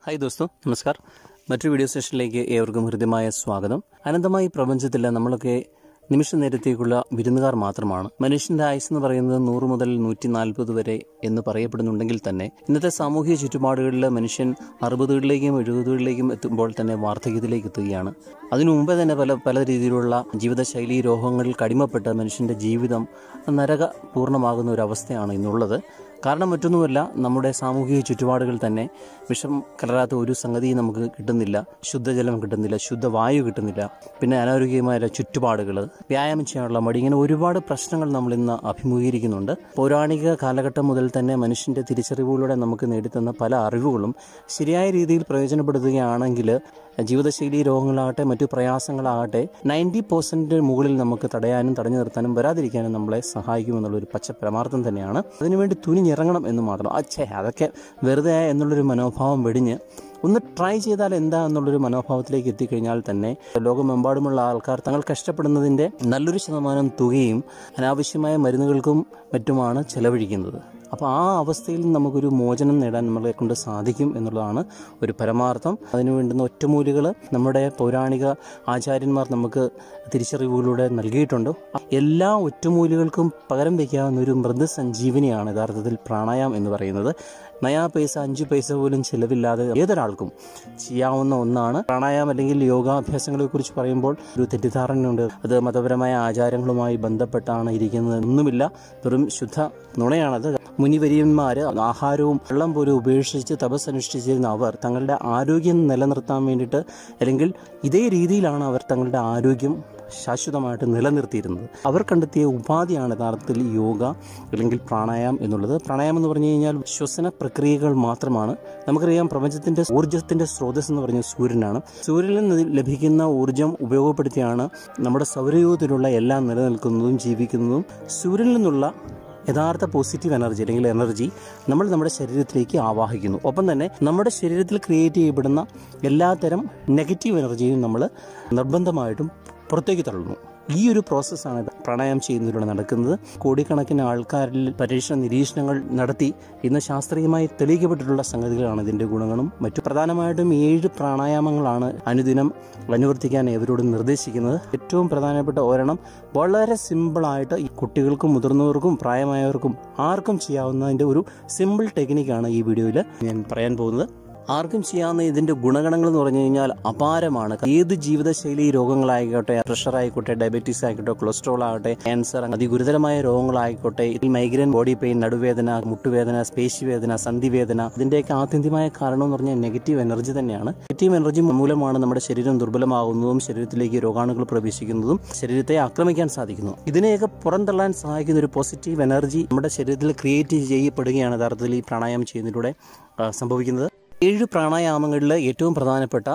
hi ദോസ്തോ നമസ്കാർ മറ്റൊരു video സെഷനിലേക്ക് ഏവർക്കും ഹൃദ്യമായ സ്വാഗതം അനന്തമായി പ്രപഞ്ചത്തിൽ നമ്മളൊക്കെ നിമിഷ നേരത്തേക്കുള്ള വിരുന്നുകാർ മാത്രമാണ് മനുഷ്യന്റെ ആയുസ് എന്ന് പറയുന്നത് നൂറ് മുതൽ നൂറ്റി നാൽപ്പത് വരെ എന്ന് പറയപ്പെടുന്നുണ്ടെങ്കിൽ തന്നെ ഇന്നത്തെ സാമൂഹിക ചുറ്റുപാടുകളിൽ മനുഷ്യൻ അറുപതുകളിലേക്കും എഴുപതുകളിലേക്കും എത്തുമ്പോൾ തന്നെ വാർദ്ധക്യത്തിലേക്ക് എത്തുകയാണ് അതിനു മുമ്പേ തന്നെ പല പല രീതിയിലുള്ള ജീവിതശൈലി രോഗങ്ങളിൽ കടിമപ്പെട്ട് മനുഷ്യന്റെ ജീവിതം നരക പൂർണ്ണമാകുന്ന ഒരു അവസ്ഥയാണ് ഇന്നുള്ളത് കാരണം മറ്റൊന്നുമല്ല നമ്മുടെ സാമൂഹിക ചുറ്റുപാടുകൾ തന്നെ വിഷം കലരാത്ത ഒരു സംഗതിയും നമുക്ക് കിട്ടുന്നില്ല ശുദ്ധജലം കിട്ടുന്നില്ല ശുദ്ധവായു കിട്ടുന്നില്ല പിന്നെ അനാരോഗ്യമായ ചുറ്റുപാടുകൾ വ്യായാമം ചെയ്യാനുള്ള മടി ഇങ്ങനെ ഒരുപാട് പ്രശ്നങ്ങൾ നമ്മൾ ഇന്ന് അഭിമുഖീകരിക്കുന്നുണ്ട് പൗരാണിക കാലഘട്ടം മുതൽ തന്നെ മനുഷ്യന്റെ തിരിച്ചറിവുകളിലൂടെ നമുക്ക് നേടിത്തന്ന പല അറിവുകളും ശരിയായ രീതിയിൽ പ്രയോജനപ്പെടുത്തുകയാണെങ്കിൽ ജീവിതശൈലി രോഗങ്ങളാകട്ടെ മറ്റു പ്രയാസങ്ങളാകട്ടെ നയൻറ്റി പെർസെൻറ്റ് മുകളിൽ നമുക്ക് തടയാനും തടഞ്ഞു നിർത്താനും വരാതിരിക്കാനും നമ്മളെ സഹായിക്കുമെന്നുള്ള ഒരു പച്ച പരമാർത്ഥം തന്നെയാണ് അതിനുവേണ്ടി തുനിഞ്ഞിറങ്ങണം എന്ന് മാത്രം അച്ഛേ അതൊക്കെ വെറുതെ എന്നുള്ളൊരു മനോഭാവം വെടിഞ്ഞ് ഒന്ന് ട്രൈ ചെയ്താൽ എന്താ എന്നുള്ളൊരു മനോഭാവത്തിലേക്ക് എത്തിക്കഴിഞ്ഞാൽ തന്നെ ലോകമെമ്പാടുമുള്ള ആൾക്കാർ തങ്ങൾ കഷ്ടപ്പെടുന്നതിൻ്റെ നല്ലൊരു ശതമാനം തുകയും അനാവശ്യമായ മരുന്നുകൾക്കും മറ്റുമാണ് ചെലവഴിക്കുന്നത് അപ്പോൾ ആ അവസ്ഥയിൽ നമുക്കൊരു മോചനം നേടാൻ നമ്മളെ കൊണ്ട് സാധിക്കും എന്നുള്ളതാണ് ഒരു പരമാർത്ഥം അതിനു വേണ്ടുന്ന ഒറ്റമൂലികൾ നമ്മുടെ പൗരാണിക ആചാര്യന്മാർ നമുക്ക് തിരിച്ചറിവുകളിലൂടെ നൽകിയിട്ടുണ്ട് എല്ലാ ഒറ്റമൂലികൾക്കും പകരം വയ്ക്കാവുന്ന ഒരു മൃദുസഞ്ജീവനിയാണ് യഥാർത്ഥത്തിൽ പ്രാണായാമം എന്ന് പറയുന്നത് നയാ പൈസ അഞ്ച് പൈസ പോലും ചിലവില്ലാതെ ഏതൊരാൾക്കും ചെയ്യാവുന്ന ഒന്നാണ് പ്രാണായാമം അല്ലെങ്കിൽ യോഗാഭ്യാസങ്ങളെ കുറിച്ച് പറയുമ്പോൾ ഒരു തെറ്റിദ്ധാരണയുണ്ട് അത് മതപരമായ ആചാരങ്ങളുമായി ബന്ധപ്പെട്ടാണ് ഇരിക്കുന്നത് ഒന്നുമില്ല വെറും ശുദ്ധ നുണയാണത് മുനിവര്യന്മാർ ആഹാരവും വെള്ളം പോലും ഉപേക്ഷിച്ച് തപസ് അനുഷ്ഠിച്ചിരുന്ന അവർ തങ്ങളുടെ ആരോഗ്യം നിലനിർത്താൻ വേണ്ടിയിട്ട് അല്ലെങ്കിൽ ഇതേ രീതിയിലാണ് അവർ തങ്ങളുടെ ആരോഗ്യം ശാശ്വതമായിട്ട് നിലനിർത്തിയിരുന്നത് അവർ കണ്ടെത്തിയ ഉപാധിയാണ് യഥാർത്ഥത്തിൽ യോഗ അല്ലെങ്കിൽ പ്രാണായാമം എന്നുള്ളത് പ്രാണായാമം എന്ന് പറഞ്ഞു കഴിഞ്ഞാൽ ശ്വസന പ്രക്രിയകൾ മാത്രമാണ് നമുക്കറിയാം പ്രപഞ്ചത്തിന്റെ ഊർജ്ജത്തിന്റെ സ്രോതസ് എന്ന് പറഞ്ഞ സൂര്യനാണ് സൂര്യനിൽ നിന്ന് ലഭിക്കുന്ന ഊർജ്ജം ഉപയോഗപ്പെടുത്തിയാണ് നമ്മുടെ സൗരയൂഹത്തിലുള്ള എല്ലാം നിലനിൽക്കുന്നതും ജീവിക്കുന്നതും സൂര്യനിൽ നിന്നുള്ള യഥാർത്ഥ പോസിറ്റീവ് എനർജി അല്ലെങ്കിൽ എനർജി നമ്മൾ നമ്മുടെ ശരീരത്തിലേക്ക് ആവാഹിക്കുന്നു ഒപ്പം തന്നെ നമ്മുടെ ശരീരത്തിൽ ക്രിയേറ്റ് ചെയ്യപ്പെടുന്ന എല്ലാത്തരം നെഗറ്റീവ് എനർജിയും നമ്മൾ നിർബന്ധമായിട്ടും പുറത്തേക്ക് തള്ളുന്നു ഈ ഒരു പ്രോസസ്സാണ് പ്രാണായാമം ചെയ്യുന്നതിലൂടെ നടക്കുന്നത് കോടിക്കണക്കിന് ആൾക്കാരിൽ പരീക്ഷണ നിരീക്ഷണങ്ങൾ നടത്തി ഇന്ന് ശാസ്ത്രീയമായി തെളിയിക്കപ്പെട്ടിട്ടുള്ള സംഗതികളാണ് ഇതിൻ്റെ ഗുണങ്ങളും മറ്റു പ്രധാനമായിട്ടും ഏഴ് പ്രാണായാമങ്ങളാണ് അനുദിനം അനുവർത്തിക്കാൻ ഇവരോട് നിർദ്ദേശിക്കുന്നത് ഏറ്റവും പ്രധാനപ്പെട്ട ഒരെണ്ണം വളരെ സിമ്പിളായിട്ട് ഈ കുട്ടികൾക്കും മുതിർന്നവർക്കും പ്രായമായവർക്കും ആർക്കും ചെയ്യാവുന്നതിൻ്റെ ഒരു സിമ്പിൾ ടെക്നിക്കാണ് ഈ വീഡിയോയിൽ ഞാൻ പറയാൻ പോകുന്നത് ആർക്കും ചെയ്യാവുന്ന ഇതിന്റെ ഗുണഗണങ്ങൾ എന്ന് പറഞ്ഞു കഴിഞ്ഞാൽ അപാരമാണ് ഏത് ജീവിതശൈലി രോഗങ്ങളായിക്കോട്ടെ പ്രഷർ ആയിക്കോട്ടെ ഡയബറ്റീസ് ആയിക്കോട്ടെ കൊളസ്ട്രോൾ ആകട്ടെ ക്യാൻസർ അതിഗുരുതരമായ രോഗങ്ങളായിക്കോട്ടെ മൈഗ്രെയിൻ ബോഡി പെയിൻ നടുവേദന മുട്ടുവേദന പേശിവേദന സന്ധിവേദന ഇതിന്റെയൊക്കെ ആത്യന്തികമായ കാരണം എന്ന് പറഞ്ഞാൽ നെഗറ്റീവ് എനർജി തന്നെയാണ് നെഗറ്റീവ് എനർജി മൂലമാണ് നമ്മുടെ ശരീരം ദുർബലമാകുന്നതും ശരീരത്തിലേക്ക് രോഗാണുക്കൾ പ്രവേശിക്കുന്നതും ശരീരത്തെ ആക്രമിക്കാൻ സാധിക്കുന്നു ഇതിനെയൊക്കെ പുറന്തള്ളാൻ സഹായിക്കുന്ന ഒരു പോസിറ്റീവ് എനർജി നമ്മുടെ ശരീരത്തിൽ ക്രിയേറ്റ് ചെയ്യപ്പെടുകയാണ് യഥാർത്ഥത്തിൽ ഈ പ്രാണായാമം ചെയ്യുന്നതിലൂടെ സംഭവിക്കുന്നത് ഏഴ് പ്രാണായാമങ്ങളിൽ ഏറ്റവും പ്രധാനപ്പെട്ട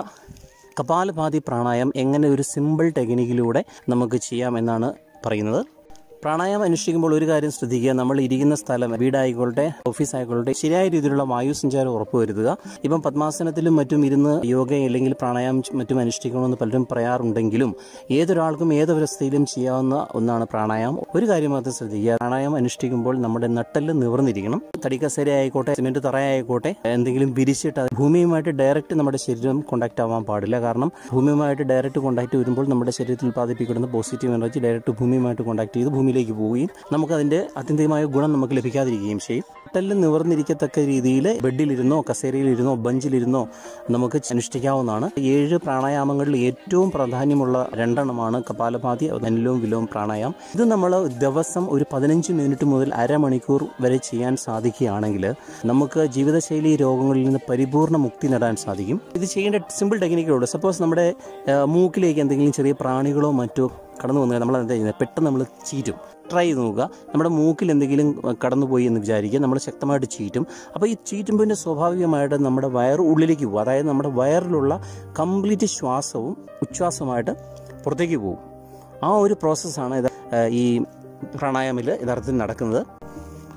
കപാലഭാതി പ്രാണായാമം എങ്ങനെ ഒരു സിമ്പിൾ ടെക്നിക്കിലൂടെ നമുക്ക് ചെയ്യാം എന്നാണ് പറയുന്നത് പ്രാണായാമം അനുഷ്ഠിക്കുമ്പോൾ ഒരു കാര്യം ശ്രദ്ധിക്കുക നമ്മൾ ഇരിക്കുന്ന സ്ഥലം വീടായിക്കോട്ടെ ഓഫീസ് ആയിക്കോട്ടെ ശരിയായ രീതിയിലുള്ള വായു സഞ്ചാരം ഉറപ്പുവരുത്തുക ഇപ്പം പത്മാസനത്തിലും മറ്റും ഇരുന്ന് യോഗ അല്ലെങ്കിൽ പ്രാണായാമം മറ്റും അനുഷ്ഠിക്കണമെന്ന് പലരും പറയാറുണ്ടെങ്കിലും ഏതൊരാൾക്കും ഏതൊരവസ്ഥയിലും ചെയ്യാവുന്ന ഒന്നാണ് പ്രാണായാമം ഒരു കാര്യം മാത്രം ശ്രദ്ധിക്കുക പ്രാണായാമം അനുഷ്ഠിക്കുമ്പോൾ നമ്മുടെ നട്ടെല്ല് നിവർന്നിരിക്കണം തടിക്കസേര ആയിക്കോട്ടെ സിമെന്റ് തറയായിക്കോട്ടെ എന്തെങ്കിലും വിരിച്ചിട്ട് ഭൂമിയുമായിട്ട് ഡയറക്റ്റ് നമ്മുടെ ശരീരം കോണ്ടാക്ട് ആവാൻ പാടില്ല കാരണം ഭൂമിയുമായിട്ട് ഡയറക്റ്റ് കോണ്ടാക്ട് വരുമ്പോൾ നമ്മുടെ ശരീരത്തിൽ ഉത്പാദിപ്പിക്കുന്ന പോസിറ്റീവ് എനർജി ഡയറക്റ്റ് ഭൂമിയുമായിട്ട് കോണ്ടാക്ട് ചെയ്ത് ഭൂമിയിലേക്ക് പോവുകയും നമുക്ക് അതിന്റെ അത്യന്തികമായ ഗുണം നമുക്ക് ലഭിക്കാതിരിക്കുകയും ചെയ്യും നട്ടെല്ല് നിവർന്നിരിക്കത്തക്ക രീതിയിൽ ബെഡിലിരുന്നോ കസേരയിലിരുന്നോ ബഞ്ചിലിരുന്നോ നമുക്ക് അനുഷ്ഠിക്കാവുന്നതാണ് ഏഴ് പ്രാണായാമങ്ങളിൽ ഏറ്റവും പ്രാധാന്യമുള്ള രണ്ടെണ്ണമാണ് കപാലഭാതി അനുലോം വിലോം പ്രാണായാമം ഇത് നമ്മൾ ദിവസം ഒരു പതിനഞ്ച് മിനിറ്റ് മുതൽ അരമണിക്കൂർ വരെ ചെയ്യാൻ സാധിക്കുകയാണെങ്കിൽ നമുക്ക് ജീവിതശൈലി രോഗങ്ങളിൽ നിന്ന് പരിപൂർണ്ണ മുക്തി നേടാൻ സാധിക്കും ഇത് ചെയ്യേണ്ട സിമ്പിൾ ടെക്നിക്കുകളുണ്ട് സപ്പോസ് നമ്മുടെ മൂക്കിലേക്ക് എന്തെങ്കിലും ചെറിയ പ്രാണികളോ മറ്റോ കടന്നു വന്നാൽ നമ്മൾ എന്താ ചെയ്യുന്നത് പെട്ടെന്ന് നമ്മൾ ചീറ്റും ട്രൈ ചെയ്ത് നോക്കുക നമ്മുടെ മൂക്കിൽ എന്തെങ്കിലും കടന്നുപോയി എന്ന് വിചാരിക്കുക നമ്മൾ ശക്തമായിട്ട് ചീറ്റും അപ്പോൾ ഈ ചീറ്റുമ്പോൾ സ്വാഭാവികമായിട്ട് നമ്മുടെ വയർ ഉള്ളിലേക്ക് പോകും അതായത് നമ്മുടെ വയറിലുള്ള കംപ്ലീറ്റ് ശ്വാസവും ഉച്ഛ്വാസമായിട്ട് പുറത്തേക്ക് പോകും ആ ഒരു പ്രോസസ്സാണ് ഈ പ്രാണായാമിൽ യഥാർത്ഥത്തിൽ നടക്കുന്നത്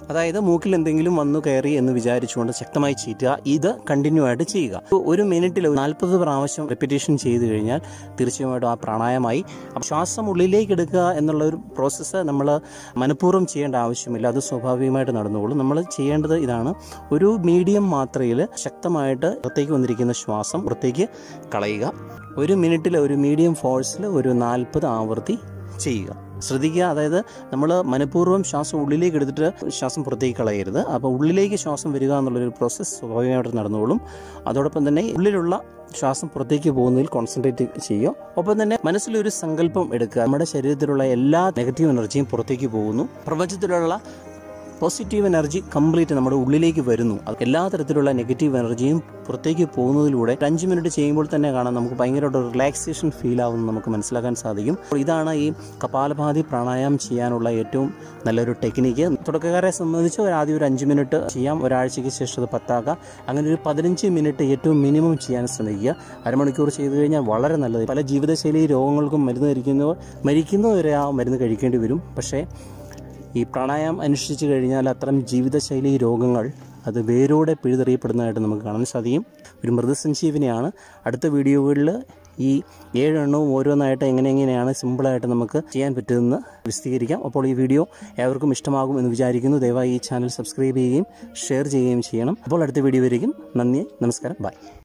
അതായത് മൂക്കിൽ എന്തെങ്കിലും വന്നു കയറി എന്ന് വിചാരിച്ചുകൊണ്ട് ശക്തമായി ചീറ്റുക ഇത് കണ്ടിന്യൂ ആയിട്ട് ചെയ്യുക ഒരു മിനിറ്റിൽ നാൽപ്പത് പ്രാവശ്യം റെപ്പിറ്റേഷൻ ചെയ്ത് കഴിഞ്ഞാൽ തീർച്ചയായിട്ടും ആ പ്രാണായമായി അപ്പോൾ ശ്വാസം ഉള്ളിലേക്ക് എടുക്കുക എന്നുള്ള ഒരു പ്രോസസ്സ് നമ്മൾ മനഃപൂർവ്വം ചെയ്യേണ്ട ആവശ്യമില്ല അത് സ്വാഭാവികമായിട്ട് നടന്നുകൊള്ളും നമ്മൾ ചെയ്യേണ്ടത് ഇതാണ് ഒരു മീഡിയം മാത്രയിൽ ശക്തമായിട്ട് പുറത്തേക്ക് വന്നിരിക്കുന്ന ശ്വാസം പുറത്തേക്ക് കളയുക ഒരു മിനിറ്റിൽ ഒരു മീഡിയം ഫോഴ്സിൽ ഒരു നാൽപ്പത് ആവർത്തി ചെയ്യുക ശ്രദ്ധിക്കുക അതായത് നമ്മൾ മനഃപൂർവ്വം ശ്വാസം ഉള്ളിലേക്ക് എടുത്തിട്ട് ശ്വാസം പുറത്തേക്ക് കളയരുത് അപ്പോൾ ഉള്ളിലേക്ക് ശ്വാസം വരിക എന്നുള്ളൊരു പ്രോസസ്സ് സ്വാഭാവികമായിട്ട് നടന്നോളും അതോടൊപ്പം തന്നെ ഉള്ളിലുള്ള ശ്വാസം പുറത്തേക്ക് പോകുന്നതിൽ കോൺസെൻട്രേറ്റ് ചെയ്യുക ഒപ്പം തന്നെ മനസ്സിലൊരു സങ്കല്പം എടുക്കുക നമ്മുടെ ശരീരത്തിലുള്ള എല്ലാ നെഗറ്റീവ് എനർജിയും പുറത്തേക്ക് പോകുന്നു പ്രപഞ്ചത്തിലുള്ള പോസിറ്റീവ് എനർജി കംപ്ലീറ്റ് നമ്മുടെ ഉള്ളിലേക്ക് വരുന്നു അത് എല്ലാ തരത്തിലുള്ള നെഗറ്റീവ് എനർജിയും പുറത്തേക്ക് പോകുന്നതിലൂടെ ഒരു അഞ്ച് മിനിറ്റ് ചെയ്യുമ്പോൾ തന്നെ കാണാം നമുക്ക് ഭയങ്കരമായിട്ട് റിലാക്സേഷൻ ഫീൽ ആവുമെന്ന് നമുക്ക് മനസ്സിലാക്കാൻ സാധിക്കും അപ്പോൾ ഇതാണ് ഈ കപാലഭാതി പ്രാണായാമം ചെയ്യാനുള്ള ഏറ്റവും നല്ലൊരു ടെക്നിക്ക് തുടക്കക്കാരെ സംബന്ധിച്ച് ഒരു ആദ്യം ഒരു അഞ്ച് മിനിറ്റ് ചെയ്യാം ഒരാഴ്ചയ്ക്ക് ശേഷം അത് പത്താക്കാം അങ്ങനെ ഒരു പതിനഞ്ച് മിനിറ്റ് ഏറ്റവും മിനിമം ചെയ്യാൻ ശ്രമിക്കുക അരമണിക്കൂർ ചെയ്തു കഴിഞ്ഞാൽ വളരെ നല്ലത് പല ജീവിതശൈലി രോഗങ്ങൾക്കും മരുന്ന് കഴിക്കുന്നവർ മരിക്കുന്നവരെ ആ മരുന്ന് കഴിക്കേണ്ടി വരും പക്ഷേ ഈ പ്രാണായാമം അനുഷ്ഠിച്ചു കഴിഞ്ഞാൽ അത്തരം ജീവിതശൈലി രോഗങ്ങൾ അത് വേരോടെ പിഴുതെറിയപ്പെടുന്നതായിട്ട് നമുക്ക് കാണാൻ സാധിക്കും ഒരു മൃദുസഞ്ജീവനിയാണ് അടുത്ത വീഡിയോകളിൽ ഈ ഏഴെണ്ണവും ഓരോന്നായിട്ട് എങ്ങനെ എങ്ങനെയാണ് സിമ്പിളായിട്ട് നമുക്ക് ചെയ്യാൻ പറ്റുമെന്ന് വിശദീകരിക്കാം അപ്പോൾ ഈ വീഡിയോ ഏവർക്കും ഇഷ്ടമാകും എന്ന് വിചാരിക്കുന്നു ദയവായി ഈ ചാനൽ സബ്സ്ക്രൈബ് ചെയ്യുകയും ഷെയർ ചെയ്യുകയും ചെയ്യണം അപ്പോൾ അടുത്ത വീഡിയോ വരികയും നന്ദി നമസ്കാരം ബൈ